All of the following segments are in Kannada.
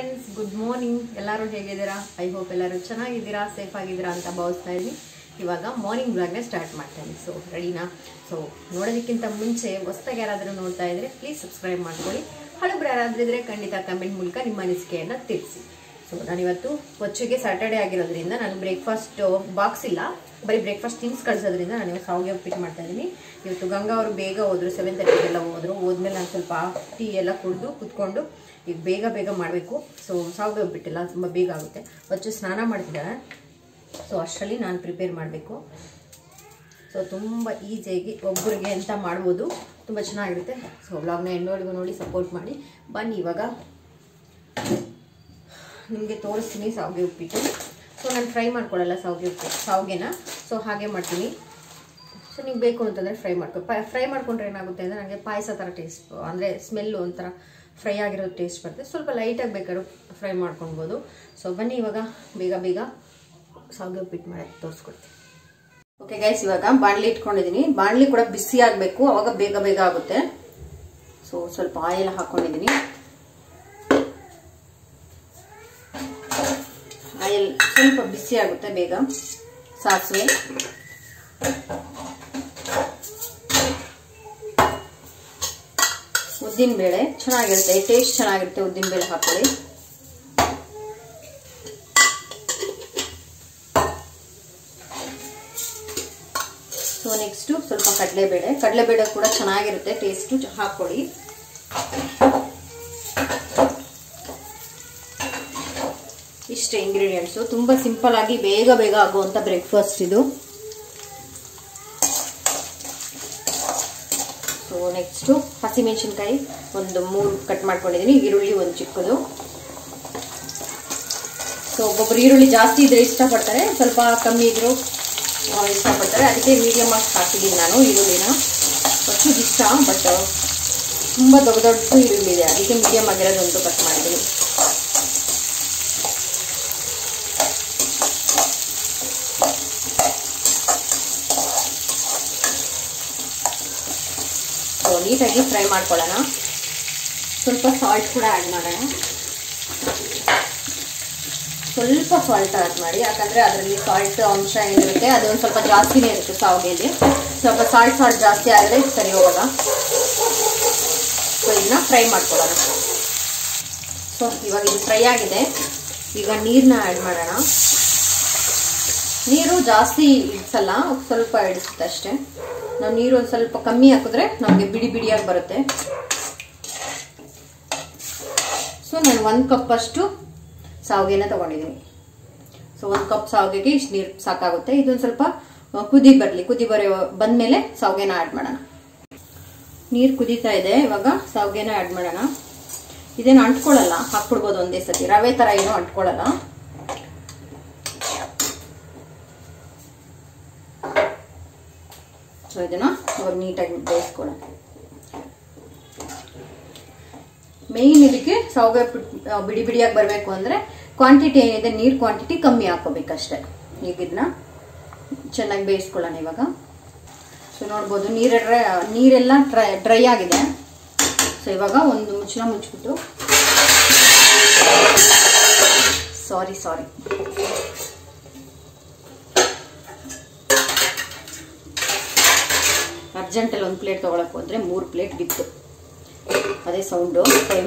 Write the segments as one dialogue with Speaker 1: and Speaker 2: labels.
Speaker 1: ಫ್ರೆಂಡ್ಸ್ ಗುಡ್ ಮಾರ್ನಿಂಗ್ ಎಲ್ಲರೂ ಹೇಗಿದ್ದೀರಾ ಐ ಹೋಪ್ ಎಲ್ಲರೂ ಚೆನ್ನಾಗಿದ್ದೀರಾ ಸೇಫ್ ಆಗಿದ್ದೀರಾ ಅಂತ ಭಾವಿಸ್ತಾ ಇದ್ದೀನಿ ಇವಾಗ ಮಾರ್ನಿಂಗ್ ಬ್ಲಾಗ್ನ ಸ್ಟಾರ್ಟ್ ಮಾಡ್ತಾ ಇದ್ದೀನಿ ಸೊ ರೆಡಿನಾ ಸೊ ನೋಡೋದಕ್ಕಿಂತ ಮುಂಚೆ ಹೊಸ್ದಾಗಿ ಯಾರಾದರೂ ನೋಡ್ತಾ ಇದ್ರೆ ಪ್ಲೀಸ್ ಸಬ್ಸ್ಕ್ರೈಬ್ ಮಾಡ್ಕೊಳ್ಳಿ ಹಳಬ್ರು ಯಾರಾದ್ರೂ ಇದ್ರೆ ಖಂಡಿತ ಕಮೆಂಟ್ ಮೂಲಕ ನಿಮ್ಮ ಅನಿಸಿಕೆಯನ್ನು ತಿಳಿಸಿ ಸೊ ನಾನಿವತ್ತು ಕೊಚ್ಚೆಗೆ ಸ್ಯಾಟರ್ಡೆ ಆಗಿರೋದ್ರಿಂದ ನಾನು ಬ್ರೇಕ್ಫಾಸ್ಟ್ ಬಾಕ್ಸ್ ಇಲ್ಲ ಬರೀ ಬ್ರೇಕ್ಫಾಸ್ಟ್ ತಿನ್ಸ್ ಕಳ್ಸೋದ್ರಿಂದ ನಾನು ಇವತ್ತು ಸಾವಿಗೆ ಉಪ್ಪಿಟ್ಟು ಮಾಡ್ತಾ ಇದ್ದೀನಿ ಇವತ್ತು ಗಂಗಾ ಅವರು ಬೇಗ ಹೋದ್ರು ಸೆವೆನ್ ತರ್ಟಿಗೆಲ್ಲ ಹೋದ್ರು ಹೋದ್ಮೇಲೆ ನಾನು ಸ್ವಲ್ಪ ಟೀ ಎಲ್ಲ ಕುಡಿದು ಕುತ್ಕೊಂಡು ಈಗ ಬೇಗ ಬೇಗ ಮಾಡಬೇಕು ಸೊ ಸಾವಿಗೆ ಉಪ್ಪಿಟ್ಟಿಲ್ಲ ತುಂಬ ಬೇಗ ಆಗುತ್ತೆ ಹೊಚ್ಚು ಸ್ನಾನ ಮಾಡ್ತಿದ್ದಾಳೆ ಸೊ ಅಷ್ಟರಲ್ಲಿ ನಾನು ಪ್ರಿಪೇರ್ ಮಾಡಬೇಕು ಸೊ ತುಂಬ ಈಸಿಯಾಗಿ ಒಬ್ಬರಿಗೆ ಅಂತ ಮಾಡ್ಬೋದು ತುಂಬ ಚೆನ್ನಾಗಿರುತ್ತೆ ಸೊ ವ್ಲಾಗ್ನ ಎಂಡವರೆಗೂ ನೋಡಿ ಸಪೋರ್ಟ್ ಮಾಡಿ ಬನ್ನಿ ಇವಾಗ ನಿಮಗೆ ತೋರಿಸ್ತೀನಿ ಸಾವಿಗೆ ಉಪ್ಪಿಟ್ಟು ಸೊ ನಾನು ಫ್ರೈ ಮಾಡ್ಕೊಳ್ಳಲ್ಲ ಸಾವಿಗೆ ಉಪ್ಪಿಟ್ಟು ಸಾವಿಗೆನ ಸೊ ಹಾಗೆ ಮಾಡ್ತೀನಿ ಸೊ ನೀವು ಬೇಕು ಅಂತಂದರೆ ಫ್ರೈ ಮಾಡ್ಕೊ ಫ್ರೈ ಮಾಡ್ಕೊಂಡ್ರೆ ಏನಾಗುತ್ತೆ ಅಂದರೆ ನನಗೆ ಪಾಯಸ ಥರ ಟೇಸ್ಟ್ ಅಂದರೆ ಸ್ಮೆಲ್ಲು ಒಂಥರ ಫ್ರೈ ಆಗಿರೋ ಟೇಸ್ಟ್ ಬರುತ್ತೆ ಸ್ವಲ್ಪ ಲೈಟಾಗಿ ಬೇಕಾದ್ರೂ ಫ್ರೈ ಮಾಡ್ಕೊಳ್ಬೋದು ಸೊ ಬನ್ನಿ ಇವಾಗ ಬೇಗ ಬೇಗ ಸಾವಿಗೆ ಉಪ್ಪಿಟ್ಟು ಮಾಡಿ ತೋರಿಸ್ಕೊಡ್ತೀನಿ ಓಕೆ ಗೈಸ್ ಇವಾಗ ಬಾಣಲಿ ಇಟ್ಕೊಂಡಿದ್ದೀನಿ ಬಾಣಲಿ ಕೂಡ ಬಿಸಿ ಆಗಬೇಕು ಅವಾಗ ಬೇಗ ಬೇಗ ಆಗುತ್ತೆ ಸೊ ಸ್ವಲ್ಪ ಆಯಿಲ್ ಹಾಕ್ಕೊಂಡಿದ್ದೀನಿ ಆಯಿಲ್ ಸ್ವಲ್ಪ ಬಿಸಿ ಆಗುತ್ತೆ ಬೇಗ ಸಾಸಿವೆ ಉದ್ದಿನ ಬೇಳೆ ಚೆನ್ನಾಗಿರುತ್ತೆ ಟೇಸ್ಟ್ ಚೆನ್ನಾಗಿರುತ್ತೆ ಉದ್ದಿನ ಬೇಳೆ ಹಾಕೊಳ್ಳಿ ಸೊ ನೆಕ್ಸ್ಟು ಸ್ವಲ್ಪ ಕಡಲೆಬೇಳೆ ಕಡಲೆಬೇಳೆ ಕೂಡ ಚೆನ್ನಾಗಿರುತ್ತೆ ಟೇಸ್ಟು ಹಾಕೊಳ್ಳಿ ಇಷ್ಟೇ ಇಂಗ್ರೀಡಿಯೆಂಟ್ಸು ತುಂಬ ಸಿಂಪಲ್ ಆಗಿ ಬೇಗ ಬೇಗ ಆಗುವಂಥ ಬ್ರೇಕ್ಫಾಸ್ಟ್ ಇದು ಸೊ ನೆಕ್ಸ್ಟು ಹಸಿಮೆಣಸಿನ್ಕಾಯಿ ಒಂದು ಮೂರು ಕಟ್ ಮಾಡ್ಕೊಂಡಿದ್ದೀನಿ ಈರುಳ್ಳಿ ಒಂದು ಚಿಕ್ಕದು ಸೊ ಒಬ್ಬೊಬ್ರು ಈರುಳ್ಳಿ ಜಾಸ್ತಿ ಇದ್ರೆ ಇಷ್ಟಪಡ್ತಾರೆ ಸ್ವಲ್ಪ ಕಮ್ಮಿ ಇದ್ರು ಇಷ್ಟಪಡ್ತಾರೆ ಅದಕ್ಕೆ ಮೀಡಿಯಮ್ ಆಗಿ ಹಾಕಿದ್ದೀನಿ ನಾನು ಈರುಳ್ಳಿನ ಫಸ್ಟು ಇಷ್ಟ ಬಟ್ ತುಂಬ ದೊಡ್ಡ ದೊಡ್ಡ ಈರುಳ್ಳಿ ಇದೆ ಅದಕ್ಕೆ ಮೀಡಿಯಮ್ ಆಗಿರೋದೊಂದು ಕಟ್ ಮಾಡಿದ್ದೀನಿ ಸೊ ನೀಟಾಗಿ ಫ್ರೈ ಮಾಡ್ಕೊಳ್ಳೋಣ ಸ್ವಲ್ಪ ಸಾಲ್ಟ್ ಕೂಡ ಆ್ಯಡ್ ಮಾಡೋಣ ಸ್ವಲ್ಪ ಸಾಲ್ಟ್ ಆ್ಯಡ್ ಮಾಡಿ ಯಾಕಂದರೆ ಅದರಲ್ಲಿ ಸಾಲ್ಟ್ ಅಂಶ ಏನಿರುತ್ತೆ ಅದೊಂದು ಸ್ವಲ್ಪ ಜಾಸ್ತಿನೇ ಇರುತ್ತೆ ಸಾವಿಗೆಯಲ್ಲಿ ಸ್ವಲ್ಪ ಸಾಲ್ಟ್ ಸಾಲ್ಟ್ ಜಾಸ್ತಿ ಆದರೆ ಸರಿ ಹೋಗಲ್ಲ ಸೊ ಇದನ್ನ ಫ್ರೈ ಮಾಡ್ಕೊಳ್ಳೋಣ ಸೊ ಇವಾಗ ಇದು ಫ್ರೈ ಆಗಿದೆ ಈಗ ನೀರನ್ನ ಆ್ಯಡ್ ಮಾಡೋಣ ನೀರು ಜಾಸ್ತಿ ಇಡಿಸಲ್ಲ ಸ್ವಲ್ಪ ಇಡಿಸುತ್ತೆ ಅಷ್ಟೇ ನಾವು ನೀರು ಒಂದು ಸ್ವಲ್ಪ ಕಮ್ಮಿ ಹಾಕಿದ್ರೆ ನಮಗೆ ಬಿಡಿ ಬಿಡಿಯಾಗಿ ಬರುತ್ತೆ ಸೊ ನಾನು ಒಂದು ಕಪ್ ಅಷ್ಟು ಸಾವಿಗೆನ ತಗೊಂಡಿದ್ದೀನಿ ಸೊ ಒಂದು ಕಪ್ ಸಾವಿಗೆಗೆ ಇಷ್ಟು ನೀರು ಸಾಕಾಗುತ್ತೆ ಇದೊಂದು ಸ್ವಲ್ಪ ಕುದಿ ಬರಲಿ ಕುದಿ ಬರೋ ಬಂದಮೇಲೆ ಸಾವಿಗೆನ ಆ್ಯಡ್ ಮಾಡೋಣ ನೀರು ಕುದೀತಾ ಇದೆ ಇವಾಗ ಸಾವಿಗೆನ ಆ್ಯಡ್ ಮಾಡೋಣ ಇದೇನು ಅಂಟ್ಕೊಳ್ಳಲ್ಲ ಹಾಕ್ಬಿಡ್ಬೋದು ಒಂದೇ ಸತಿ ರವೆ ಥರ ಏನೂ ಅಂಟ್ಕೊಳ್ಳಲ್ಲ ಸೊ ಇದನ್ನ ಇವಾಗ ನೀಟಾಗಿ ಬೇಯಿಸ್ಕೊಳ್ಳೋಣ ಮೇಯ್ನ್ ಇದಕ್ಕೆ ಸಾವಿಗೆ ಬಿಡಿ ಬಿಡಿಯಾಗಿ ಬರಬೇಕು ಅಂದರೆ ಕ್ವಾಂಟಿಟಿ ಏನಿದೆ ನೀರು ಕ್ವಾಂಟಿಟಿ ಕಮ್ಮಿ ಹಾಕೋಬೇಕಷ್ಟೆ ಈಗ ಇದನ್ನ ಚೆನ್ನಾಗಿ ಬೇಯಿಸ್ಕೊಳ್ಳೋಣ ಇವಾಗ ಸೊ ನೋಡ್ಬೋದು ನೀರ ನೀರೆಲ್ಲ ಡ್ರೈ ಡ್ರೈ ಆಗಿದೆ ಸೊ ಇವಾಗ ಒಂದು ಮುಚ್ಚಳ ಮುಚ್ಚಿಬಿಟ್ಟು ಸಾರಿ ಸಾರಿ ಅರ್ಜೆಂಟಲ್ಲಿ ಒಂದು ಪ್ಲೇಟ್ ತೊಗೊಳಕ್ಕೆ ಹೋದರೆ ಮೂರು ಪ್ಲೇಟ್ ಬಿತ್ತು ಅದೇ ಸೌಂಡು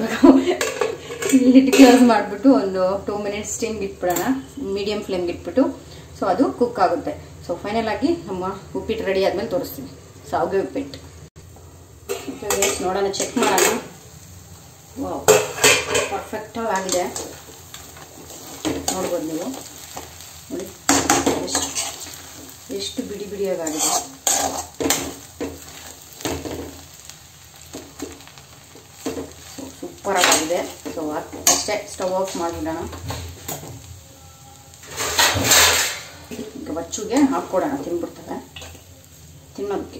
Speaker 1: ಲಿಟ್ ಕ್ಲೋಸ್ ಮಾಡಿಬಿಟ್ಟು ಒಂದು ಟೂ ಮಿನಿಟ್ಸ್ ಸ್ಟೀಮ್ ಬಿಟ್ಬಿಡೋಣ ಮೀಡಿಯಮ್ ಫ್ಲೇಮ್ಗೆ ಇಟ್ಬಿಟ್ಟು ಸೊ ಅದು ಕುಕ್ ಆಗುತ್ತೆ ಸೊ ಫೈನಲ್ ಆಗಿ ನಮ್ಮ ಉಪ್ಪಿಟ್ಟು ರೆಡಿ ಆದಮೇಲೆ ತೋರಿಸ್ತೀನಿ ಸಾವಿಗೆ ಉಪ್ಪಿಟ್ಟು ನೋಡೋಣ ಚೆಕ್ ಮಾಡೋಣ ವಾವ್ ಪರ್ಫೆಕ್ಟಾಗಿ ಆಗಿದೆ ನೋಡ್ಬೋದು ನೀವು ನೋಡಿ ಎಷ್ಟು ಎಷ್ಟು ಬಿಡಿ ಬಿಡಿಯಾಗಿದೆ ಸೂಪರ್ ಆಗಿದೆ ಸೊ ಅಷ್ಟೇ ಸ್ಟವ್ ಆಫ್ ಮಾಡಿಬಿಡೋಣ ಈಗ ಬಚ್ಚುಗೆ ಹಾಕ್ಕೊಡೋಣ ತಿನ್ಬಿಡ್ತವೆ ತಿನ್ನೋದಕ್ಕೆ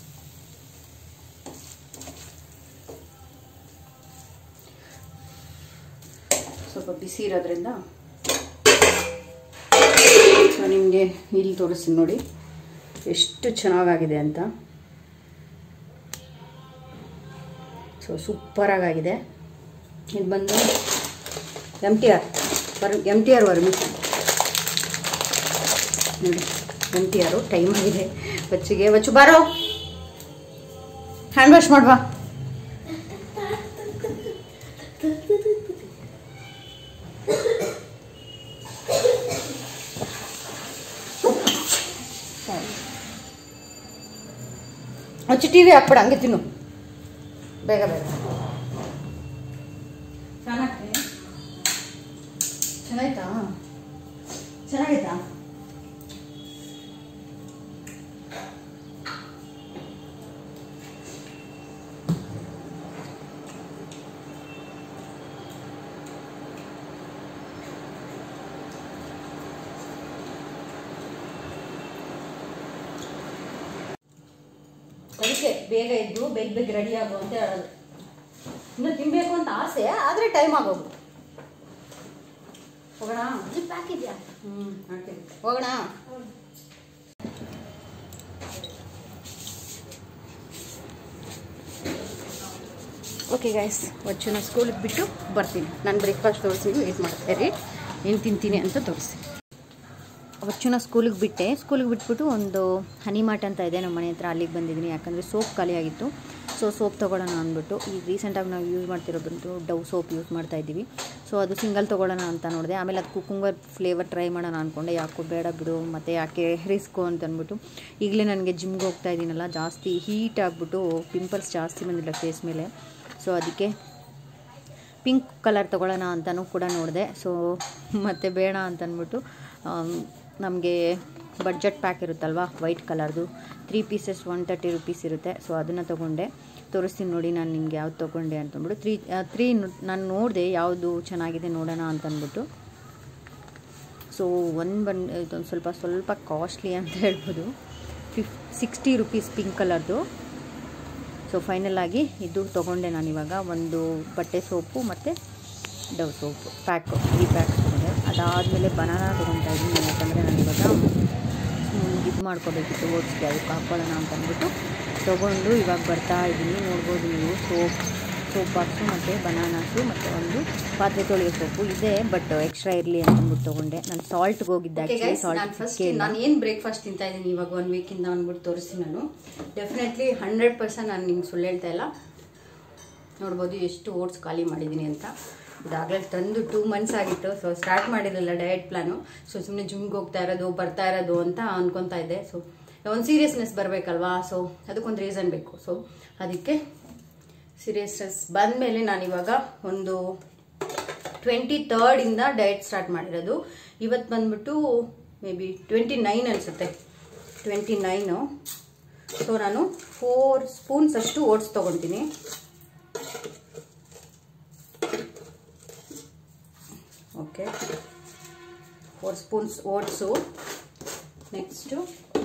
Speaker 1: ಸ್ವಲ್ಪ ಬಿಸಿ ಇರೋದ್ರಿಂದ ಸೊ ನಿಮಗೆ ಇಲ್ಲಿ ತೋರಿಸ್ತೀನಿ ನೋಡಿ ಎಷ್ಟು ಚೆನ್ನಾಗಾಗಿದೆ ಅಂತ ಸೊ ಸೂಪರಾಗಾಗಿದೆ ಇದು ಬಂದು
Speaker 2: ಎಮ್ ಟಿ ಆರ್ ವರ್ ಎಮ್ ಟಿ ಆರ್ ವರ್ಮಿಸನ್ ನೋಡಿ ಎಮ್ ಟಿ ಆರು ಟೈಮ್ ಆಗಿದೆ ಬಚ್ಚಿಗೆ ಬಚ್ಚು ಬಾರೋ ಹ್ಯಾಂಡ್ ವಾಶ್ ಮಾಡುವ ಹಚ್ಚಿ ಟಿ ವಿ ಹಾಕ್ಬೇಡ ಹಂಗೆ ತಿನ್ನು ಬೇಗ ಬೇಗ ಚೆನ್ನಾಯ್ತಾ ಚೆನ್ನಾಗೈತಾ ಅದಕ್ಕೆ ಬೇಗ ಎದ್ದು ಬೇಗ ಬೇಗ ರೆಡಿ ಆಗು ಅಂತ ಹೇಳೋದು ಇನ್ನು ತಿನ್ಬೇಕು ಅಂತ ಆಸೆ ಆದರೆ ಟೈಮ್ ಆಗೋದು ಹೋಗೋಣ
Speaker 1: ಜಿಪ್ ಹಾಕಿದ್ಯಾ
Speaker 2: ಹ್ಞೂ ಹಾಕಿದ್ವಿ ಹೋಗೋಣ ಓಕೆ ಗೈಸ್ ಒಚ್ಚುನ ಸ್ಕೂಲಿಗೆ ಬಿಟ್ಟು ಬರ್ತೀನಿ ನಾನು ಬ್ರೇಕ್ಫಾಸ್ಟ್ ತೋರಿಸಿದ್ದು ವೇಟ್ ಮಾಡ್ತಾ ಇರಿ ಏನು ತಿಂತೀನಿ ಅಂತ ತೋರಿಸಿ ಒಚ್ಚುನ ಸ್ಕೂಲಿಗೆ ಬಿಟ್ಟೆ ಸ್ಕೂಲಿಗೆ ಬಿಟ್ಬಿಟ್ಟು ಒಂದು ಹನಿ ಮಾರ್ಟ್ ಅಂತ ಇದೆ ನಮ್ಮ ಮನೆ ಹತ್ರ ಅಲ್ಲಿಗೆ ಬಂದಿದ್ದೀನಿ ಯಾಕಂದರೆ ಸೋಪ್ ಖಾಲಿಯಾಗಿತ್ತು ಸೊ ಸೋಪ್ ತೊಗೊಳ್ಳೋಣ ಅಂದ್ಬಿಟ್ಟು ಈಗ ರೀಸೆಂಟಾಗಿ ನಾವು ಯೂಸ್ ಮಾಡ್ತಿರೋ ಬಂದು ಡವ್ ಸೋಪ್ ಯೂಸ್ ಮಾಡ್ತಾ ಇದ್ದೀವಿ ಸೊ ಅದು ಸಿಂಗಲ್ ತೊಗೊಳ್ಳೋಣ ಅಂತ ನೋಡಿದೆ ಆಮೇಲೆ ಅದು ಕುಕುಂಬರ್ ಫ್ಲೇವರ್ ಟ್ರೈ ಮಾಡೋಣ ಅಂದ್ಕೊಂಡೆ ಯಾಕೋ ಬೇಡ ಬಿಡು ಮತ್ತು ಯಾಕೆ ರಿಸ್ಕು ಅಂತ ಅಂದ್ಬಿಟ್ಟು ಈಗಲೇ ನನಗೆ ಜಿಮ್ಗೆ ಹೋಗ್ತಾ ಇದ್ದೀನಲ್ಲ ಜಾಸ್ತಿ ಹೀಟ್ ಆಗಿಬಿಟ್ಟು ಪಿಂಪಲ್ಸ್ ಜಾಸ್ತಿ ಬಂದಿಲ್ಲ ಫೇಸ್ ಮೇಲೆ ಸೊ ಅದಕ್ಕೆ ಪಿಂಕ್ ಕಲರ್ ತೊಗೊಳ್ಳೋಣ ಅಂತಲೂ ಕೂಡ ನೋಡಿದೆ ಸೊ ಮತ್ತು ಬೇಡ ಅಂತ ಅಂದ್ಬಿಟ್ಟು ನಮಗೆ ಬಡ್ಜೆಟ್ ಪ್ಯಾಕ್ ಇರುತ್ತಲ್ವ ವೈಟ್ ಕಲರ್ದು three pieces one thirty rupees ಇರುತ್ತೆ ಸೊ ಅದನ್ನು ತೊಗೊಂಡೆ ತೋರಿಸ್ತೀನಿ ನೋಡಿ ನಾನು ನಿಮ್ಗೆ ಯಾವ್ದು ತೊಗೊಂಡೆ ಅಂತಂದ್ಬಿಟ್ಟು ತ್ರೀ ತ್ರೀ ನಾನು ನೋಡಿದೆ ಯಾವುದು ಚೆನ್ನಾಗಿದೆ ನೋಡೋಣ ಅಂತಂದ್ಬಿಟ್ಟು ಸೊ ಒಂದು ಬಂದು ಇದೊಂದು ಸ್ವಲ್ಪ ಸ್ವಲ್ಪ ಕಾಸ್ಟ್ಲಿ ಅಂತ ಹೇಳ್ಬೋದು ಫಿಫ್ ಸಿಕ್ಸ್ಟಿ ರುಪೀಸ್ ಪಿಂಕ್ ಕಲರ್ದು ಸೊ ಫೈನಲ್ ಆಗಿ ಇದು ತೊಗೊಂಡೆ ನಾನಿವಾಗ ಒಂದು ಬಟ್ಟೆ ಸೋಪು ಮತ್ತು ಡವ್ ಸೋಪು ಪ್ಯಾಕು ಈ ಪ್ಯಾಕ್ ತೊಗೊಂಡೆ ಅದಾದಮೇಲೆ ಬನಾನಾ ತೊಗೊತಾ ಇದ್ದೀನಿ ಯಾಕಂದರೆ ನಾನಿವಾಗ ಇದು ಮಾಡ್ಕೋಬೇಕಿತ್ತು ಓಡಿಸ್ಗೆ ಅದಕ್ಕೆ ಹಾಕ್ಕೊಳ್ಳೋಣ ಅಂತ ಅಂದ್ಬಿಟ್ಟು ತೊಗೊಂಡು ಇವಾಗ ಬರ್ತಾ ಇದ್ದೀನಿ ನೋಡ್ಬೋದು ನೀವು ಸೋಪ್ ಸೋಪ್ ಬಾಕ್ಸು ಮತ್ತು ಬನಾನಾಸು ಮತ್ತು ಒಂದು ಪಾತ್ರೆ ತೊಳೆಯೋ ಸೋಪು ಇದೆ ಬಟ್ ಎಕ್ಸ್ಟ್ರಾ ಇರಲಿ ಅಂತ ಅಂದ್ಬಿಟ್ಟು ತೊಗೊಂಡೆ ನಾನು ಸಾಲ್ಟ್ಗೆ ಹೋಗಿದ್ದೆ ಆ್ಯಕ್ಚುಲಿ
Speaker 1: ನಾನು ಫಸ್ಟ್
Speaker 2: ಸಾಲ್ಟ್
Speaker 1: ನಾನು ಏನು ಬ್ರೇಕ್ಫಾಸ್ಟ್ ತಿಂತಾ ಇದ್ದೀನಿ ಇವಾಗ ಒನ್ ವೀಕಿಂದ ಅಂದ್ಬಿಟ್ಟು ತೋರಿಸ್ತೀನಿ ನಾನು ಡೆಫಿನೆಟ್ಲಿ ಹಂಡ್ರೆಡ್ ಪರ್ಸೆಂಟ್ ನಾನು ನಿಮ್ಗೆ ಸುಳ್ಳು ಹೇಳ್ತಾ ಇಲ್ಲ ನೋಡ್ಬೋದು ಎಷ್ಟು ಓಟ್ಸ್ ಖಾಲಿ ಮಾಡಿದ್ದೀನಿ ಅಂತ ಇದಾಗಲೇ ತಂದು ಟೂ ಮಂತ್ಸ್ ಆಗಿತ್ತು ಸೊ ಸ್ಟಾರ್ಟ್ ಮಾಡಿರಲಿಲ್ಲ ಡಯಟ್ ಪ್ಲಾನು ಸೊ ಸುಮ್ಮನೆ ಜಿಮ್ಗೆ ಹೋಗ್ತಾ ಇರೋದು ಬರ್ತಾ ಇರೋದು ಅಂತ ಅನ್ಕೊತಾ ಇದ್ದೆ ಸೊ ಒಂದು ಸೀರಿಯಸ್ನೆಸ್ ಬರಬೇಕಲ್ವಾ ಸೊ ಅದಕ್ಕೊಂದು ರೀಸನ್ ಬೇಕು ಸೊ ಅದಕ್ಕೆ ಸೀರಿಯಸ್ನೆಸ್ ಬಂದಮೇಲೆ ನಾನಿವಾಗ ಒಂದು ಟ್ವೆಂಟಿ ತರ್ಡಿಂದ ಡಯಟ್ ಸ್ಟಾರ್ಟ್ ಮಾಡಿರೋದು ಇವತ್ತು ಬಂದ್ಬಿಟ್ಟು ಮೇ ಬಿ ಟ್ವೆಂಟಿ ನೈನ್ ಅನಿಸುತ್ತೆ ಟ್ವೆಂಟಿ ನೈನು ಸೊ ನಾನು ಫೋರ್ ಸ್ಪೂನ್ಸ್ ಅಷ್ಟು ಓಟ್ಸ್ ತೊಗೊತೀನಿ okay four spoons oats next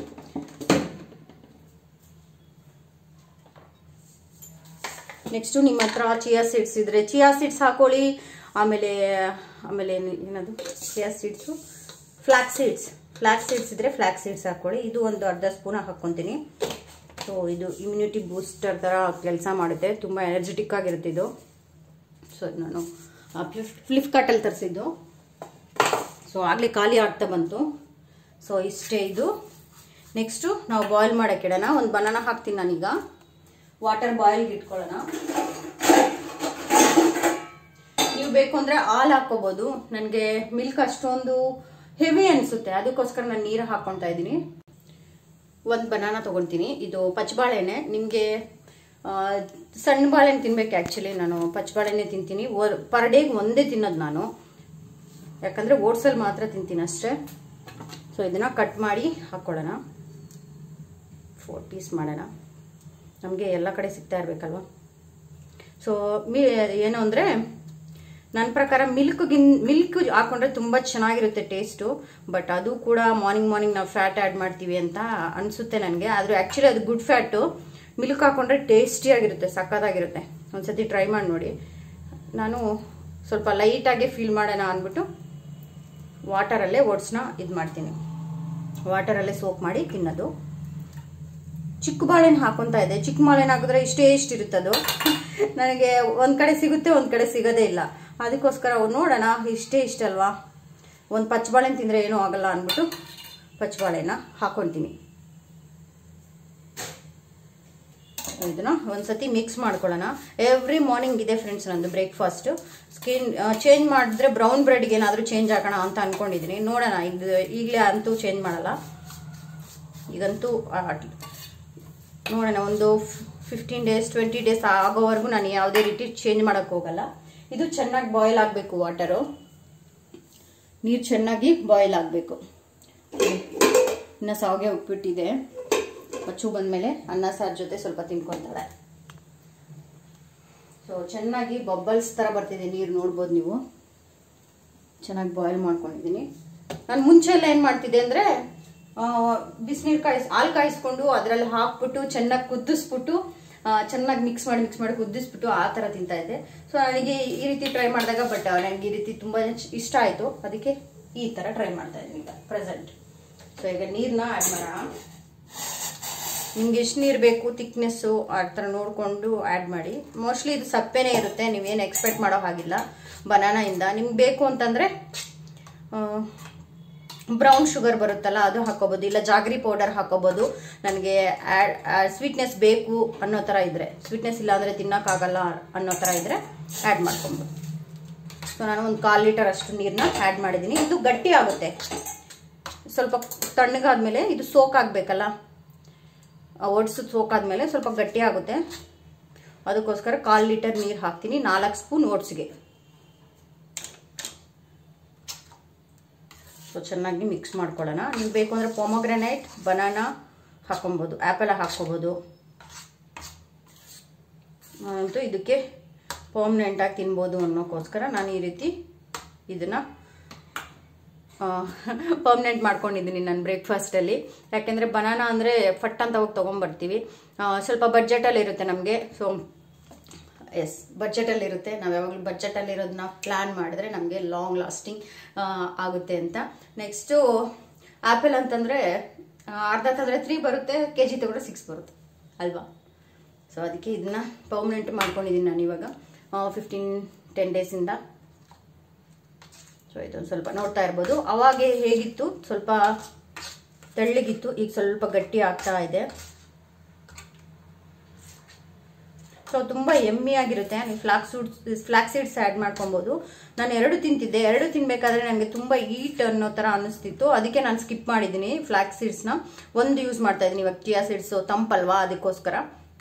Speaker 1: next ನಿಮ್ಮ ಹತ್ರ ಚಿಯಾ ಸೀಡ್ಸ್ ಇದ್ರೆ ಚಿಯಾ ಸೀಡ್ಸ್ ಹಾಕೊಳ್ಳಿ ಆಮೇಲೆ ಆಮೇಲೆ ಏನು- ಏನದು chia seeds flax seeds flax seeds ಇದ್ರೆ ಫ್ಲಾಕ್ ಸೀಡ್ಸ್ ಹಾಕೊಳ್ಳಿ ಇದು ಒಂದು ಅರ್ಧ ಸ್ಪೂನ್ ಹಾಕ್ಕೊತೀನಿ ಸೊ ಇದು ಇಮ್ಯುನಿಟಿ ಬೂಸ್ಟರ್ ಥರ ಕೆಲಸ ಮಾಡುತ್ತೆ ತುಂಬ ಎನರ್ಜೆಟಿಕ್ ಆಗಿರುತ್ತೆ ಇದು ಸೊ ನಾನು ಫ್ಲಿಫ್ ಫ್ಲಿಪ್ಕಾರ್ಟಲ್ಲಿ ತರಿಸಿದ್ದು ಸೊ ಆಗಲೇ ಖಾಲಿ ಆಗ್ತಾ ಬಂತು ಸೊ ಇಷ್ಟೇ ಇದು ನೆಕ್ಸ್ಟು ನಾವು ಬಾಯ್ಲ್ ಮಾಡೋಕ್ಕೆ ಇಡೋಣ ಒಂದು ಬನಾನ ಹಾಕ್ತೀನಿ ನಾನೀಗ ವಾಟರ್ ಬಾಯ್ಲ್ಗೆ ಇಟ್ಕೊಳ್ಳೋಣ ನೀವು ಬೇಕು ಅಂದರೆ ಹಾಲು ಹಾಕ್ಕೋಬೋದು ನನಗೆ ಮಿಲ್ಕ್ ಅಷ್ಟೊಂದು ಹೆವಿ ಅನಿಸುತ್ತೆ ಅದಕ್ಕೋಸ್ಕರ ನಾನು ನೀರು ಹಾಕ್ಕೊತಾ ಇದ್ದೀನಿ ಒಂದು ಬನಾನ ತೊಗೊತೀನಿ ಇದು ಪಚ್ಚಬಾಳೆಹಣ್ಣೆ ನಿಮಗೆ ಸಣ್ಣ ಬಾಳೆಹಣ್ಣು ತಿನ್ಬೇಕು ಆ್ಯಕ್ಚುಲಿ ನಾನು ಪಚ್ಚಬಾಳೆಹಣ್ಣೆ ತಿಂತೀನಿ ಪರ್ ಡೇಗೆ ಒಂದೇ ತಿನ್ನೋದು ನಾನು ಯಾಕಂದರೆ ಓಟ್ಸಲ್ಲಿ ಮಾತ್ರ ತಿಂತೀನಿ ಅಷ್ಟೇ ಸೊ ಇದನ್ನು ಕಟ್ ಮಾಡಿ ಹಾಕ್ಕೊಳ್ಳೋಣ ಫೋರ್ ಪೀಸ್ ಮಾಡೋಣ ನಮಗೆ ಎಲ್ಲ ಕಡೆ ಸಿಗ್ತಾ ಇರಬೇಕಲ್ವ ಸೊ ಮಿ ಏನು ಅಂದರೆ ನನ್ನ ಪ್ರಕಾರ ಮಿಲ್ಕ್ಗಿನ್ ಮಿಲ್ಕ್ ಹಾಕೊಂಡ್ರೆ ತುಂಬ ಚೆನ್ನಾಗಿರುತ್ತೆ ಟೇಸ್ಟು ಬಟ್ ಅದು ಕೂಡ ಮಾರ್ನಿಂಗ್ ಮಾರ್ನಿಂಗ್ ನಾವು ಫ್ಯಾಟ್ ಆ್ಯಡ್ ಮಾಡ್ತೀವಿ ಅಂತ ಅನಿಸುತ್ತೆ ನನಗೆ ಆದರೆ ಆ್ಯಕ್ಚುಲಿ ಅದು ಗುಡ್ ಫ್ಯಾಟು ಮಿಲ್ಕ್ ಹಾಕೊಂಡ್ರೆ ಟೇಸ್ಟಿಯಾಗಿರುತ್ತೆ ಸಕ್ಕತ್ತಾಗಿರುತ್ತೆ ಒಂದ್ಸತಿ ಟ್ರೈ ಮಾಡಿ ನೋಡಿ ನಾನು ಸ್ವಲ್ಪ ಲೈಟಾಗಿ ಫೀಲ್ ಮಾಡೋಣ ಅಂದ್ಬಿಟ್ಟು ವಾಟರಲ್ಲೇ ಓಟ್ಸ್ನ ಇದು ಮಾಡ್ತೀನಿ ವಾಟರಲ್ಲೇ ಸೋಪ್ ಮಾಡಿ ತಿನ್ನೋದು ಚಿಕ್ಕ ಬಾಳೆಹಣ್ಣು ಹಾಕೊಂತ ಇದೆ ಚಿಕ್ಕ ಬಾಳೆಹಣ್ಣು ಹಾಕಿದ್ರೆ ಇಷ್ಟೇ ಇಷ್ಟಿರುತ್ತದು ನನಗೆ ಒಂದು ಕಡೆ ಸಿಗುತ್ತೆ ಒಂದು ಕಡೆ ಸಿಗೋದೇ ಇಲ್ಲ
Speaker 2: ಅದಕ್ಕೋಸ್ಕರ ನೋಡೋಣ ಇಷ್ಟೇ ಇಷ್ಟ ಅಲ್ವಾ ಒಂದು ಪಚ್ಚಬಾಳೆನ ತಿಂದರೆ ಏನೂ ಆಗಲ್ಲ ಅಂದ್ಬಿಟ್ಟು ಪಚ್ಚಬಾಳೆನ ಹಾಕೊತೀನಿ ಇದನ್ನ ಒಂದ್ಸತಿ ಮಿಕ್ಸ್ ಮಾಡ್ಕೊಳ್ಳೋಣ ಎವ್ರಿ ಮಾರ್ನಿಂಗ್ ಇದೆ ಫ್ರೆಂಡ್ಸ್ ನಂದು ಬ್ರೇಕ್ಫಾಸ್ಟ್ ಸ್ಕಿನ್ ಚೇಂಜ್ ಮಾಡಿದ್ರೆ ಬ್ರೌನ್ ಬ್ರೆಡ್ಗೆ ಏನಾದರೂ ಚೇಂಜ್ ಹಾಕೋಣ ಅಂತ ಅನ್ಕೊಂಡಿದ್ದೀನಿ ನೋಡೋಣ ಇದು ಈಗಲೇ ಅಂತೂ ಚೇಂಜ್ ಮಾಡಲ್ಲ ಈಗಂತೂ ಆ, ನೋಡೋಣ ಒಂದು ಫಿಫ್ಟೀನ್ ಡೇಸ್ ಟ್ವೆಂಟಿ ಡೇಸ್ ಆಗೋವರೆಗೂ ನಾನು ಯಾವುದೇ ರೀತಿ ಚೇಂಜ್ ಮಾಡೋಕ್ಕೆ ಹೋಗಲ್ಲ ಇದು ಚೆನ್ನಾಗಿ ಬಾಯ್ಲ್ ಆಗಬೇಕು ವಾಟರು ನೀರು ಚೆನ್ನಾಗಿ ಬಾಯ್ಲ್ ಆಗಬೇಕು ಇನ್ನು ಸಾವಿಗೆ ಉಪ್ಪಿಟ್ಟಿದೆ ಬಚ್ಚು ಬಂದಮೇಲೆ ಅನ್ನ ಸಾರು ಜೊತೆ ಸ್ವಲ್ಪ ತಿನ್ಕೊತಾಳೆ ಸೊ ಚೆನ್ನಾಗಿ ಬಬ್ಬಲ್ಸ್ ಥರ ಬರ್ತಿದೆ ನೀರು ನೋಡ್ಬೋದು ನೀವು ಚೆನ್ನಾಗಿ ಬಾಯ್ಲ್ ಮಾಡ್ಕೊಂಡಿದ್ದೀನಿ ನಾನು ಮುಂಚೆ ಎಲ್ಲ ಏನು ಮಾಡ್ತಿದ್ದೆ ಅಂದರೆ ಬಿಸಿನೀರು ಕಾಯಿಸ್ ಹಾಲು ಕಾಯಿಸ್ಕೊಂಡು ಅದರಲ್ಲಿ ಹಾಕ್ಬಿಟ್ಟು ಚೆನ್ನಾಗಿ ಕುದಿಸ್ಬಿಟ್ಟು ಚೆನ್ನಾಗಿ ಮಿಕ್ಸ್ ಮಾಡಿ ಮಿಕ್ಸ್ ಮಾಡಿ ಕುದಿಸ್ಬಿಟ್ಟು ಆ ಥರ ತಿಂತಾ ಇದ್ದೆ ಸೊ ನನಗೆ ಈ ರೀತಿ ಟ್ರೈ ಮಾಡಿದಾಗ ಬಟ್ ನನಗೆ ಈ ರೀತಿ ತುಂಬ ಇಷ್ಟ ಆಯಿತು ಅದಕ್ಕೆ ಈ ಥರ ಟ್ರೈ ಮಾಡ್ತಾ ಇದ್ದೀನಿ ಈಗ ಪ್ರೆಸೆಂಟ್ ಸೊ ಈಗ ನೀರನ್ನ ಆ್ಯಡ್ ಮಾಡೋಣ ನಿಮ್ಗೆ ಎಷ್ಟು ನೀರು ಬೇಕು ತಿಕ್ನೆಸ್ಸು ಆ ಥರ ನೋಡಿಕೊಂಡು ಆ್ಯಡ್ ಮಾಡಿ ಮೋಸ್ಟ್ಲಿ ಇದು ಸಪ್ಪೆನೇ ಇರುತ್ತೆ ನೀವೇನು ಎಕ್ಸ್ಪೆಕ್ಟ್ ಮಾಡೋ ಹಾಗಿಲ್ಲ ಬನಾನಾಯಿಂದ ನಿಮ್ಗೆ ಬೇಕು ಅಂತಂದರೆ ಬ್ರೌನ್ ಶುಗರ್ ಬರುತ್ತಲ್ಲ ಅದು ಹಾಕೋಬೋದು ಇಲ್ಲ ಜಾಗರಿ ಪೌಡರ್ ಹಾಕೋಬೋದು ನನಗೆ ಆ್ಯಡ್ ಸ್ವೀಟ್ನೆಸ್ ಬೇಕು ಅನ್ನೋ ಥರ ಇದ್ದರೆ ಸ್ವೀಟ್ನೆಸ್ ಇಲ್ಲ ಅಂದರೆ ತಿನ್ನೋಕ್ಕಾಗಲ್ಲ ಅನ್ನೋ ಥರ ಇದ್ದರೆ ಆ್ಯಡ್ ಮಾಡ್ಕೊಬೋದು ಸೊ ನಾನು ಒಂದು ಕಾಲು ಲೀಟರ್ ಅಷ್ಟು ನೀರನ್ನ ಆ್ಯಡ್ ಮಾಡಿದ್ದೀನಿ ಇದು ಗಟ್ಟಿ ಆಗುತ್ತೆ ಸ್ವಲ್ಪ ತಣ್ಣಗಾದ್ಮೇಲೆ ಇದು ಸೋಕ್ ಆಗಬೇಕಲ್ಲ ಒಡ್ಸು ಸೋಕಾದ್ಮೇಲೆ ಸ್ವಲ್ಪ ಗಟ್ಟಿ ಆಗುತ್ತೆ ಅದಕ್ಕೋಸ್ಕರ ಕಾಲು ಲೀಟರ್ ನೀರು ಹಾಕ್ತೀನಿ ನಾಲ್ಕು ಸ್ಪೂನ್ ಓಟ್ಸ್ಗೆ ಸೊ ಚೆನ್ನಾಗಿ ಮಿಕ್ಸ್ ಮಾಡ್ಕೊಳ್ಳೋಣ ನಿಮ್ಗೆ ಬೇಕು ಅಂದರೆ ಪೊಮೊಗ್ರೆನೈಟ್ ಬನಾನಾ ಹಾಕೊಬೋದು ಆ್ಯಪಲ್ ಹಾಕ್ಕೋಬೋದು ಅಂತೂ ಇದಕ್ಕೆ ಪರ್ಮನೆಂಟಾಗಿ ತಿನ್ಬೋದು ಅನ್ನೋಕ್ಕೋಸ್ಕರ ನಾನು ಈ ರೀತಿ ಇದನ್ನು ಪರ್ಮನೆಂಟ್ ಮಾಡ್ಕೊಂಡಿದ್ದೀನಿ ನಾನು ಬ್ರೇಕ್ಫಾಸ್ಟಲ್ಲಿ ಯಾಕೆಂದರೆ ಬನಾನಾ ಅಂದರೆ ಫಟ್ ಅಂತ ಹೋಗಿ ತೊಗೊಂಬರ್ತೀವಿ ಆ, ಸ್ವಲ್ಪ ಬಡ್ಜೆಟಲ್ಲಿ ಇರುತ್ತೆ ನಮಗೆ ಸೊ ಎಸ್ ಬಡ್ಜೆಟಲ್ಲಿ ಇರುತ್ತೆ ನಾವು ಯಾವಾಗಲೂ ಬಡ್ಜೆಟಲ್ಲಿ ಇರೋದನ್ನ ಪ್ಲ್ಯಾನ್ ಮಾಡಿದ್ರೆ ನಮಗೆ ಲಾಂಗ್ ಲಾಸ್ಟಿಂಗ್ ಆಗುತ್ತೆ ಅಂತ ನೆಕ್ಸ್ಟು ಆ್ಯಪಲ್ ಅಂತಂದರೆ ಅರ್ಧ ತಂದರೆ ತ್ರೀ ಬರುತ್ತೆ ಕೆ ಜಿ ತಗೊಂಡ್ರೆ ಸಿಕ್ಸ್ ಬರುತ್ತೆ ಅಲ್ವಾ ಸೊ ಅದಕ್ಕೆ ಇದನ್ನ ಪರ್ಮನೆಂಟ್ ಮಾಡ್ಕೊಂಡಿದ್ದೀನಿ ನಾನು ಇವಾಗ ಫಿಫ್ಟೀನ್ ಟೆನ್ ಡೇಸಿಂದ ಸೊ ಇದೊಂದು ಸ್ವಲ್ಪ ನೋಡ್ತಾ ಇರ್ಬೋದು ಅವಾಗೆ ಹೇಗಿತ್ತು ಸ್ವಲ್ಪ ತೆಳ್ಳಗಿತ್ತು ಈಗ ಸ್ವಲ್ಪ ಗಟ್ಟಿ ಆಗ್ತಾ ಇದೆ ಸೊ ತುಂಬ ಎಮ್ಮಿ ಆಗಿರುತ್ತೆ ನೀವು flax seeds flax seeds add ಮಾಡ್ಕೊಬೋದು ನಾನು ಎರಡು ತಿಂತಿದ್ದೆ ಎರಡು ತಿನ್ಬೇಕಾದ್ರೆ ನನಗೆ ತುಂಬ ಈಟ್ ಅನ್ನೋ ಥರ ಅನ್ನಿಸ್ತಿತ್ತು ಅದಕ್ಕೆ ನಾನು ಸ್ಕಿಪ್ ಮಾಡಿದ್ದೀನಿ ಫ್ಲಾಕ್ ಸೀಡ್ಸ್ನ ಒಂದು ಯೂಸ್ ಮಾಡ್ತಾ ಇದ್ದೀನಿ ಇವಾಗ ಚಿಯಾ ಸೀಡ್ಸು ತಂಪಲ್ವಾ ಅದಕ್ಕೋಸ್ಕರ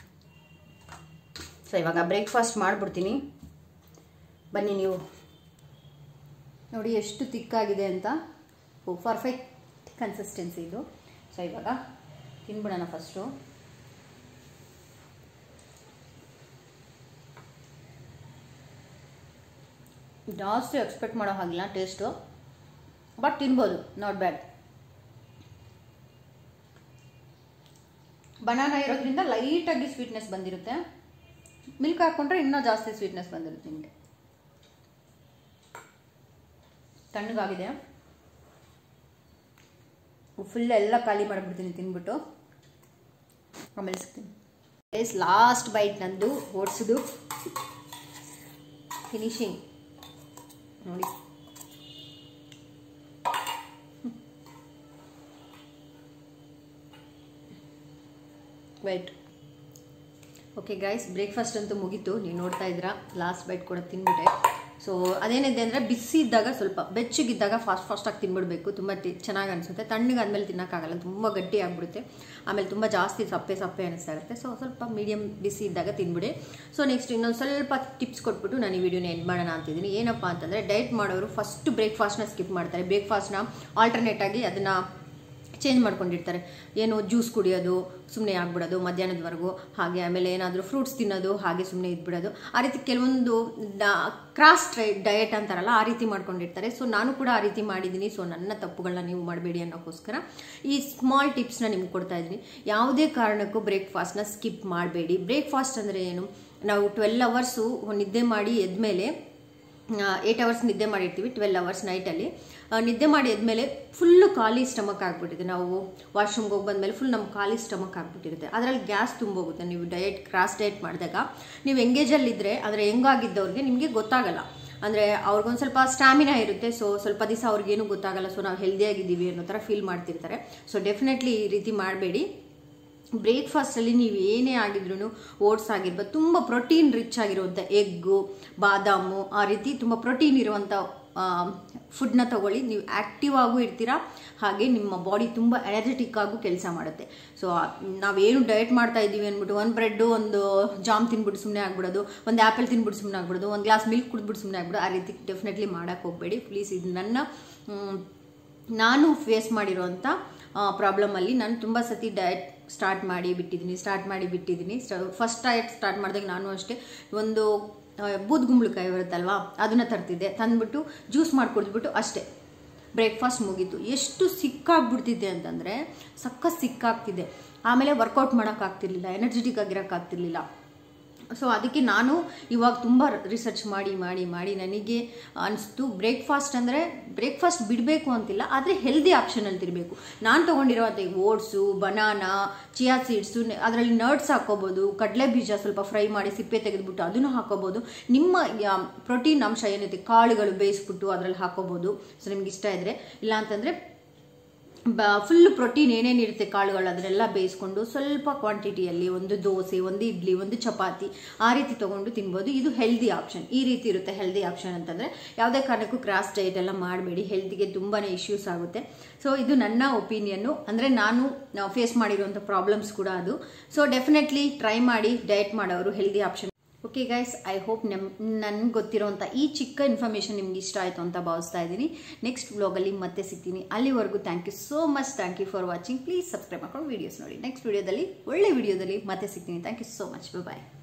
Speaker 2: ಸೊ ಇವಾಗ ಬ್ರೇಕ್ಫಾಸ್ಟ್ ಮಾಡಿಬಿಡ್ತೀನಿ ಬನ್ನಿ ನೀವು ನೋಡಿ ಎಷ್ಟು ತಿಕ್ಕಾಗಿದೆ ಅಂತ ಪರ್ಫೆಕ್ಟ್ ಕನ್ಸಿಸ್ಟೆನ್ಸಿ ಇದು ಸೊ ಇವಾಗ ತಿನ್ಬಿಡೋಣ ಫಸ್ಟು ಜಾಸ್ತಿ ಎಕ್ಸ್ಪೆಕ್ಟ್ ಮಾಡೋ ಹಾಗಿಲ್ಲ ಟೇಸ್ಟು ಬಟ್ ತಿನ್ಬೋದು ನಾಟ್ ಬ್ಯಾಡ್ ಬನಾನಾ ಇರೋದ್ರಿಂದ ಲೈಟಾಗಿ ಸ್ವೀಟ್ನೆಸ್ ಬಂದಿರುತ್ತೆ ಮಿಲ್ಕ್ ಹಾಕ್ಕೊಂಡ್ರೆ ಇನ್ನೂ ಜಾಸ್ತಿ ಸ್ವೀಟ್ನೆಸ್ ಬಂದಿರುತ್ತೆ ನಿಮಗೆ ತಣ್ಣಗಾಗಿದೆ ಫುಲ್ ಎಲ್ಲ ಖಾಲಿ ಮಾಡಿಬಿಡ್ತೀನಿ ತಿನ್ಬಿಟ್ಟು ಆಮೇಲೆ ಸಿಗ್ತೀನಿ ಎಸ್ ಲಾಸ್ಟ್ ಬೈಟ್ ನಂದು ಓಡಿಸೋದು ಫಿನಿಶಿಂಗ್ ನೋಡಿ ವೈಟ್ ಓಕೆ ಗೈಸ್ ಬ್ರೇಕ್ಫಾಸ್ಟ್ ಅಂತೂ ಮುಗೀತು ನೀವು ನೋಡ್ತಾ ಇದ್ದೀರಾ ಲಾಸ್ಟ್ ಬೈಟ್ ಕೂಡ ತಿನ್ಬಿಟ್ಟೆ ಸೊ ಅದೇನಿದೆ ಅಂದರೆ ಬಿಸಿ ಇದ್ದಾಗ ಸ್ವಲ್ಪ ಬೆಚ್ಚಗಿದ್ದಾಗ ಫಾಸ್ಟ್ ಫಾಸ್ಟಾಗಿ ತಿನ್ಬಿಡ್ಬೇಕು ತುಂಬ ಟಿ ಚೆನ್ನಾಗಿ ಅನಿಸುತ್ತೆ ತಣ್ಣಗಾದ್ಮೇಲೆ ತಿನ್ನೋಕ್ಕಾಗಲ್ಲ ತುಂಬ ಗಟ್ಟಿ ಆಗಿಬಿಡುತ್ತೆ ಆಮೇಲೆ ತುಂಬ ಜಾಸ್ತಿ ಸಪ್ಪೆ ಸಪ್ಪೆ ಅನಿಸ್ತಾ ಇರುತ್ತೆ ಸೊ ಸ್ವಲ್ಪ ಮೀಡಿಯಮ್ ಬಿಸಿ ಇದ್ದಾಗ ತಿನ್ಬಿಡಿ ಸೊ ನೆಕ್ಸ್ಟ್ ಇನ್ನೊಂದು ಸ್ವಲ್ಪ ಟಿಪ್ಸ್ ಕೊಟ್ಬಿಟ್ಟು ನಾನು ಈ ವಿಡಿಯೋನ ಎಂಡ್ ಮಾಡೋಣ ಅಂತಿದ್ದೀನಿ ಏನಪ್ಪ ಅಂತಂದರೆ ಡಯಟ್ ಮಾಡೋರು ಫಸ್ಟ್ ಬ್ರೇಕ್ಫಾಸ್ಟ್ನ ಸ್ಕಿಪ್ ಮಾಡ್ತಾರೆ ಬ್ರೇಕ್ಫಾಸ್ಟ್ನ ಆಲ್ಟರ್ನೇಟ್ ಆಗಿ ಅದನ್ನು ಚೇಂಜ್ ಮಾಡ್ಕೊಂಡಿರ್ತಾರೆ ಏನು ಜ್ಯೂಸ್ ಕುಡಿಯೋದು ಸುಮ್ಮನೆ ಆಗ್ಬಿಡೋದು ಮಧ್ಯಾಹ್ನದವರೆಗೂ ಹಾಗೆ ಆಮೇಲೆ ಏನಾದರೂ ಫ್ರೂಟ್ಸ್ ತಿನ್ನೋದು ಹಾಗೆ ಸುಮ್ಮನೆ ಇದ್ಬಿಡೋದು ಆ ರೀತಿ ಕೆಲವೊಂದು ಕ್ರಾಸ್ ಟ್ರೈ ಡಯಟ್ ಅಂತಾರಲ್ಲ ಆ ರೀತಿ ಮಾಡ್ಕೊಂಡಿರ್ತಾರೆ ಸೊ ನಾನು ಕೂಡ ಆ ರೀತಿ ಮಾಡಿದ್ದೀನಿ ಸೊ ನನ್ನ ತಪ್ಪುಗಳನ್ನ ನೀವು ಮಾಡಬೇಡಿ ಅನ್ನೋಕ್ಕೋಸ್ಕರ ಈ ಸ್ಮಾಲ್ ಟಿಪ್ಸ್ನ ನಿಮ್ಗೆ ಕೊಡ್ತಾ ಇದ್ದೀನಿ ಯಾವುದೇ ಕಾರಣಕ್ಕೂ ಬ್ರೇಕ್ಫಾಸ್ಟ್ನ ಸ್ಕಿಪ್ ಮಾಡಬೇಡಿ ಬ್ರೇಕ್ಫಾಸ್ಟ್ ಅಂದರೆ ಏನು ನಾವು ಟ್ವೆಲ್ ಅವರ್ಸು ನಿದ್ದೆ ಮಾಡಿ ಎದ್ಮೇಲೆ ಏಯ್ಟ್ ಅವರ್ಸ್ ನಿದ್ದೆ ಮಾಡಿರ್ತೀವಿ ಟ್ವೆಲ್ ಅವರ್ಸ್ ನೈಟಲ್ಲಿ ನಿದ್ದೆ ಮಾಡಿ ಎದ್ಮೇಲೆ ಫುಲ್ಲು ಖಾಲಿ ಸ್ಟಮಕ್ ಆಗಿಬಿಟ್ಟಿದೆ ನಾವು ವಾಶ್ರೂಮ್ಗೆ ಹೋಗಿ ಬಂದಮೇಲೆ ಫುಲ್ ನಮ್ಮ ಖಾಲಿ ಸ್ಟಮಕ್ ಆಗಿಬಿಟ್ಟಿರುತ್ತೆ ಅದರಲ್ಲಿ ಗ್ಯಾಸ್ ತುಂಬೋಗುತ್ತೆ ನೀವು ಡಯಟ್ ಕ್ರಾಸ್ ಡಯಟ್ ಮಾಡಿದಾಗ ನೀವು ಎಂಗೇಜಲ್ಲಿದ್ದರೆ ಅಂದರೆ ಹೆಂಗಾಗಿದ್ದವ್ರಿಗೆ ನಿಮಗೆ ಗೊತ್ತಾಗಲ್ಲ ಅಂದರೆ ಅವ್ರಿಗೊಂದು ಸ್ವಲ್ಪ ಸ್ಟ್ಯಾಮಿನಾ ಇರುತ್ತೆ ಸೊ ಸ್ವಲ್ಪ ದಿವಸ ಅವ್ರಿಗೇನು ಗೊತ್ತಾಗಲ್ಲ ಸೊ ನಾವು ಹೆಲ್ದಿಯಾಗಿದ್ದೀವಿ ಅನ್ನೋ ಥರ ಫೀಲ್ ಮಾಡ್ತಿರ್ತಾರೆ ಸೊ ಡೆಫಿನೆಟ್ಲಿ ಈ ರೀತಿ ಮಾಡಬೇಡಿ ಬ್ರೇಕ್ಫಾಸ್ಟಲ್ಲಿ ನೀವು ಏನೇ ಆಗಿದ್ರು ಓಟ್ಸ್ ಆಗಿರ್ಬೋದು ತುಂಬ ಪ್ರೋಟೀನ್ ರಿಚ್ ಆಗಿರುವಂಥ ಎಗ್ಗು ಬಾದಾಮು ಆ ರೀತಿ ತುಂಬ ಪ್ರೋಟೀನ್ ಇರುವಂಥ ಫುಡ್ನ ತಗೊಳ್ಳಿ ನೀವು ಆ್ಯಕ್ಟಿವ್ ಆಗೂ ಇರ್ತೀರಾ ಹಾಗೆ ನಿಮ್ಮ ಬಾಡಿ ತುಂಬ ಎನರ್ಜೆಟಿಕ್ ಆಗೂ ಕೆಲಸ ಮಾಡುತ್ತೆ ಸೊ ನಾವೇನು ಡಯಟ್ ಮಾಡ್ತಾ ಇದ್ದೀವಿ ಅಂದ್ಬಿಟ್ಟು ಒಂದು ಬ್ರೆಡ್ಡು ಒಂದು ಜಾಮ್ ತಿನ್ಬಿಟ್ಟು ಸುಮ್ಮನೆ ಆಗ್ಬಿಡೋದು ಒಂದು ಆ್ಯಪಲ್ ತಿನ್ಬಿಟ್ಟು ಸುಮ್ಮನೆ ಆಗ್ಬಿಡೋದು ಒಂದು ಗ್ಲಾಸ್ ಮಿಲ್ಕ್ ಕುಡಿದ್ಬಿಟ್ಟು ಸುಮ್ಮನೆ ಆಗ್ಬಿಡೋದು ಆ ರೀತಿ ಡೆಫಿನೆಟ್ಲಿ ಮಾಡೋಕ್ಕೆ ಹೋಗಬೇಡಿ ಪ್ಲೀಸ್ ಇದು ನನ್ನ ಮ್, ನಾನು ಫೇಸ್ ಮಾಡಿರೋಂಥ ಪ್ರಾಬ್ಲಮಲ್ಲಿ ನಾನು ತುಂಬ ಸತಿ ಡಯಟ್ ಸ್ಟಾರ್ಟ್ ಮಾಡಿ ಬಿಟ್ಟಿದ್ದೀನಿ ಸ್ಟಾರ್ಟ್ ಮಾಡಿ ಬಿಟ್ಟಿದ್ದೀನಿ ಫಸ್ಟ್ ಡಯಟ್ ಸ್ಟಾರ್ಟ್ ಮಾಡಿದಾಗ ನಾನು ಅಷ್ಟೇ ಒಂದು ಆ, ಬೂದ್ಗುಂಬಳಕಾಯಿ ಬರುತ್ತಲ್ವಾ ಅದನ್ನು ತರ್ತಿದ್ದೆ ತಂದ್ಬಿಟ್ಟು ಜ್ಯೂಸ್ ಮಾಡಿ ಕುಡಿದ್ಬಿಟ್ಟು ಅಷ್ಟೇ ಬ್ರೇಕ್ಫಾಸ್ಟ್ ಮುಗೀತು ಎಷ್ಟು ಸಿಕ್ಕಾಗ್ಬಿಡ್ತಿದ್ದೆ ಅಂತಂದರೆ ಸಕ್ಕ ಸಿಕ್ಕಾಗ್ತಿದೆ ಆಮೇಲೆ ವರ್ಕೌಟ್ ಮಾಡೋಕ್ಕಾಗ್ತಿರ್ಲಿಲ್ಲ ಎನರ್ಜೆಟಿಕ್ ಆಗಿರೋಕ್ಕಾಗ್ತಿರ್ಲಿಲ್ಲ ಸೊ ಅದಕ್ಕೆ ನಾನು ಇವಾಗ ತುಂಬ ರಿಸರ್ಚ್ ಮಾಡಿ ಮಾಡಿ ಮಾಡಿ ನನಗೆ ಅನಿಸ್ತು ಬ್ರೇಕ್ಫಾಸ್ಟ್ ಅಂದರೆ ಬ್ರೇಕ್ಫಾಸ್ಟ್ ಬಿಡಬೇಕು ಅಂತಿಲ್ಲ ಆದರೆ ಹೆಲ್ದಿ ಆಪ್ಷನಲ್ಲಿ ಇರಬೇಕು ನಾನು ತೊಗೊಂಡಿರುವಂಥ ಓಟ್ಸು ಬನಾನಾ ಚಿಯಾ ಸೀಡ್ಸು ಅದರಲ್ಲಿ ನಟ್ಸ್ ಹಾಕೋಬೋದು ಕಡಲೆ ಬೀಜ ಸ್ವಲ್ಪ ಫ್ರೈ ಮಾಡಿ ಸಿಪ್ಪೆ ತೆಗೆದುಬಿಟ್ಟು ಅದನ್ನು ಹಾಕೋಬೋದು ನಿಮ್ಮ ಪ್ರೋಟೀನ್ ಅಂಶ ಏನಿದೆ ಕಾಳುಗಳು ಬೇಯಿಸ್ಬಿಟ್ಟು ಅದರಲ್ಲಿ ಹಾಕೋಬೋದು ಸೊ ನಿಮ್ಗೆ ಇಷ್ಟ ಇದ್ದರೆ ಇಲ್ಲ ಅಂತಂದರೆ ಬ ಫುಲ್ ಪ್ರೋಟೀನ್ ಏನೇನಿರುತ್ತೆ ಕಾಳುಗಳು ಅದನ್ನೆಲ್ಲ ಬೇಯಿಸ್ಕೊಂಡು ಸ್ವಲ್ಪ ಕ್ವಾಂಟಿಟಿಯಲ್ಲಿ ಒಂದು ದೋಸೆ ಒಂದು ಇಡ್ಲಿ ಒಂದು ಚಪಾತಿ ಆ ರೀತಿ ತೊಗೊಂಡು ತಿನ್ಬೋದು ಇದು ಹೆಲ್ದಿ ಆಪ್ಷನ್ ಈ ರೀತಿ ಇರುತ್ತೆ ಹೆಲ್ದಿ ಆಪ್ಷನ್ ಅಂತಂದರೆ ಯಾವುದೇ ಕಾರಣಕ್ಕೂ ಕ್ರಾಸ್ ಡಯಟ್ ಎಲ್ಲ ಮಾಡಬೇಡಿ ಹೆಲ್ತಿಗೆ ತುಂಬಾ ಇಶ್ಯೂಸ್ ಆಗುತ್ತೆ ಸೊ ಇದು ನನ್ನ ಒಪಿನಿಯನ್ನು ಅಂದರೆ ನಾನು ಫೇಸ್ ಮಾಡಿರುವಂಥ ಪ್ರಾಬ್ಲಮ್ಸ್ ಕೂಡ ಅದು ಸೊ ಡೆಫಿನೆಟ್ಲಿ ಟ್ರೈ ಮಾಡಿ ಡಯಟ್ ಮಾಡೋರು healthy option okay guys I hope ನಮ್ ನನ್ಗೆ ಗೊತ್ತಿರೋಂಥ ಈ ಚಿಕ್ಕ ಇನ್ಫಾರ್ಮೇಷನ್ ನಿಮ್ಗೆ ಇಷ್ಟ ಆಯಿತು ಅಂತ ಭಾವಿಸ್ತಾ ಇದ್ದೀನಿ ನೆಕ್ಸ್ಟ್ ವ್ಲಾಗಲ್ಲಿ ಮತ್ತೆ ಸಿಗ್ತೀನಿ ಅಲ್ಲಿವರೆಗೂ thank you so much thank you for watching please subscribe ಮಾಡ್ಕೊಂಡು ವೀಡಿಯೋಸ್ ನೋಡಿ ನೆಕ್ಸ್ಟ್ ವೀಡಿಯೋದಲ್ಲಿ ಒಳ್ಳೆ ವೀಡಿಯೋದಲ್ಲಿ ಮತ್ತೆ ಸಿಗ್ತೀನಿ thank you so much bye